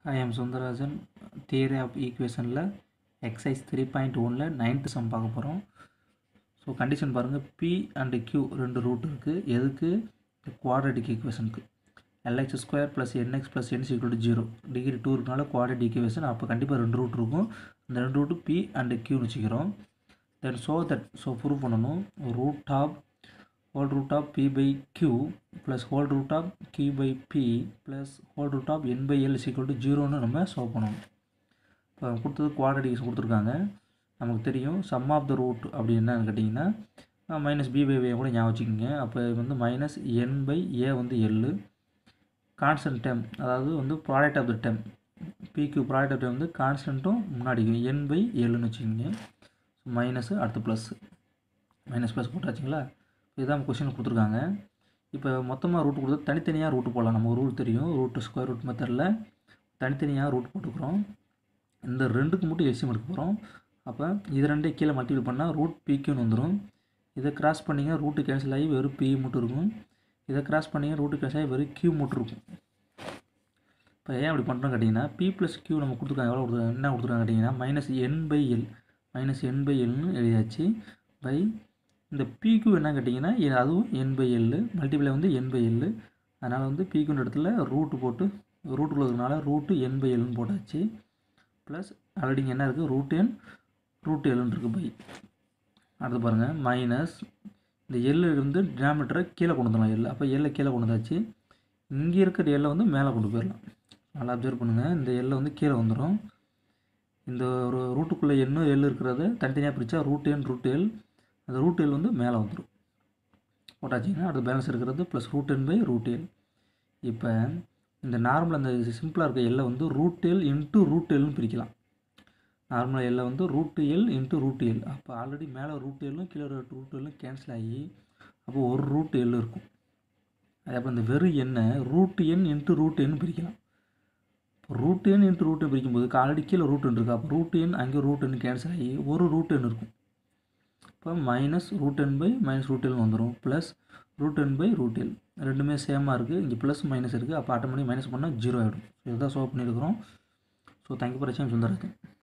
I am Sundararajan theory of ஈக்குவேஷனில் exercise three point ஒனில் ninth sum பார்க்க போகிறோம் ஸோ கண்டிஷன் பாருங்கள் பி அண்டு கியூ ரெண்டு ரூட் இருக்குது எதுக்கு குவாட்ரட்டிக் ஈக்குவேஷனுக்கு L X square plus N X plus N equal to zero degree two இருக்கனால குவாட்ரட்டிக் ஈக்குவேஷன் அப்போ கண்டிப்பாக ரெண்டு ரூட் இருக்கும் அந்த ரெண்டு ரூட்டு பி அண்டு கியூன்னு வச்சுக்கிறோம் then so that so prove பண்ணணும் root of whole root of P by Q plus whole root of Q by P plus whole root of N by L equal to ஜீரோன்னு நம்ம solve பண்ணணும் இப்போ கொடுத்தது குவாட்ரட்டிக்ஸ் கொடுத்துருக்காங்க நமக்கு தெரியும் சம் ஆஃப் த ரூட் அப்படி என்னன்னு கேட்டிங்கன்னா மைனஸ் பி பை ஏ கூட ஞாபகம் வச்சுக்கோங்க அப்போ வந்து மைனஸ் என் பை ஏ வந்து எல்லு கான்ஸ்டன்ட் டெம் அதாவது வந்து product of the term PQ product of term வந்து கான்ஸ்டன்ட்டும் முன்னாடி என் பை எல்லுன்னு வச்சுக்கோங்க மைனஸு அடுத்து ப்ளஸ்ஸு மைனஸ் ப்ளஸ் போட்டாச்சுங்களா இதுதான் கொஷின் கொடுத்துருக்காங்க இப்போ மொத்தமாக ரூட் கொடுத்து தனித்தனியாக ரூட்டு போடலாம் நம்ம ரூட் தெரியும் ரூட்டு ஸ்கொயர் ரூட் மெத்தடில் தனித்தனியாக ரூட் போட்டுக்கிறோம் இந்த ரெண்டுக்கு மட்டும் எல்சியம் எடுக்க போகிறோம் அப்போ இது ரெண்டே கீழே மல்டிபிள் பண்ணால் ரூட் பிக்யூன்னு வந்துடும் இதை கிராஸ் பண்ணிங்க ரூட்டு கேன்சல் ஆகி வெறும் பி மட்டும் இருக்கும் இதை கிராஸ் பண்ணிங்க ரூட்டு கேன்சல் ஆகி வெறும் கியூ மட்டும் இருக்கும் இப்போ ஏன் அப்படி பண்ணுறோம் கேட்டிங்கன்னா பி ப்ளஸ் கியூ நம்ம கொடுத்துருக்காங்க எவ்வளோ கொடுத்துருக்காங்க என்ன கொடுத்துருக்காங்க கேட்டிங்கன்னா minus N by L minus N by எல்னு எழுதியாச்சு பை இந்த பிக்யூ என்ன கேட்டிங்கன்னா இது அதுவும் என் பை எல் மல்டிப்ளை வந்து என் பை எல் அதனால் வந்து பிக்யூன்ற இடத்துல ரூட்டு போட்டு ரூட் உள்ளதுனால ரூட்டு என் பை எல்னு போட்டாச்சு ப்ளஸ் ஆல்ரெடி இங்கே என்ன இருக்குது ரூட் என் ரூட் எல்னு இருக்குது பை அடுத்து பாருங்கள் மைனஸ் இந்த எல் இருந்து டினாமீட்டரை கீழே கொண்டு வந்துடலாம் எல் அப்போ எல்லை கீழே கொண்டு வந்தாச்சு இங்கே இருக்கிற எல்லை வந்து மேலே கொண்டு போயிடலாம் நல்லா அப்சர்வ் பண்ணுங்கள் இந்த எல்லை வந்து கீழே வந்துடும் இந்த ஒரு ரூட்டுக்குள்ளே என்ன எல் இருக்கிறத தனித்தனியாக பிரித்தா ரூட் என் ரூட் எல் அந்த ரூட் எல் வந்து மேலே வந்துடும் போட்டாச்சிங்கன்னா அடுத்து பேலன்ஸ் இருக்கிறது plus root N by root L இப்போ இந்த நார்மல் அந்த சிம்பிளாக இருக்க எல்லை வந்து ரூட் எல் இன்ட்டு ரூட் எல்னு பிரிக்கலாம் நார்மலாக எல்லை வந்து root L into root L அப்போ ஆல்ரெடி மேலே ரூட் எல்லும் கீழே ரூட் எல்லும் கேன்சல் ஆகி அப்போ ஒரு ரூட் எல் இருக்கும் அதே அப்போ இந்த வெறும் எண்ணை root N into root N பிரிக்கலாம் இப்போ root N into root N பிரிக்கும்போது ஆல்ரெடி கீழே ரூட் என் இருக்குது அப்போ ரூட் என் அங்கே ரூட் என் கேன்சல் ஆகி ஒரு ரூட் என் இருக்கும் இப்போ minus root N by minus root எல்னு வந்துடும் plus root N by root L ரெண்டுமே சேமாக இருக்குது இங்கே ப்ளஸ் மைனஸ் இருக்குது அப்போ ஆட்டோமேட்டிக் மைனஸ் பண்ணால் ஜீரோ ஆகிடும் இதுதான் சால்வ் பண்ணியிருக்கிறோம் ஸோ தேங்க்யூ ஃபார் சுந்தரத்து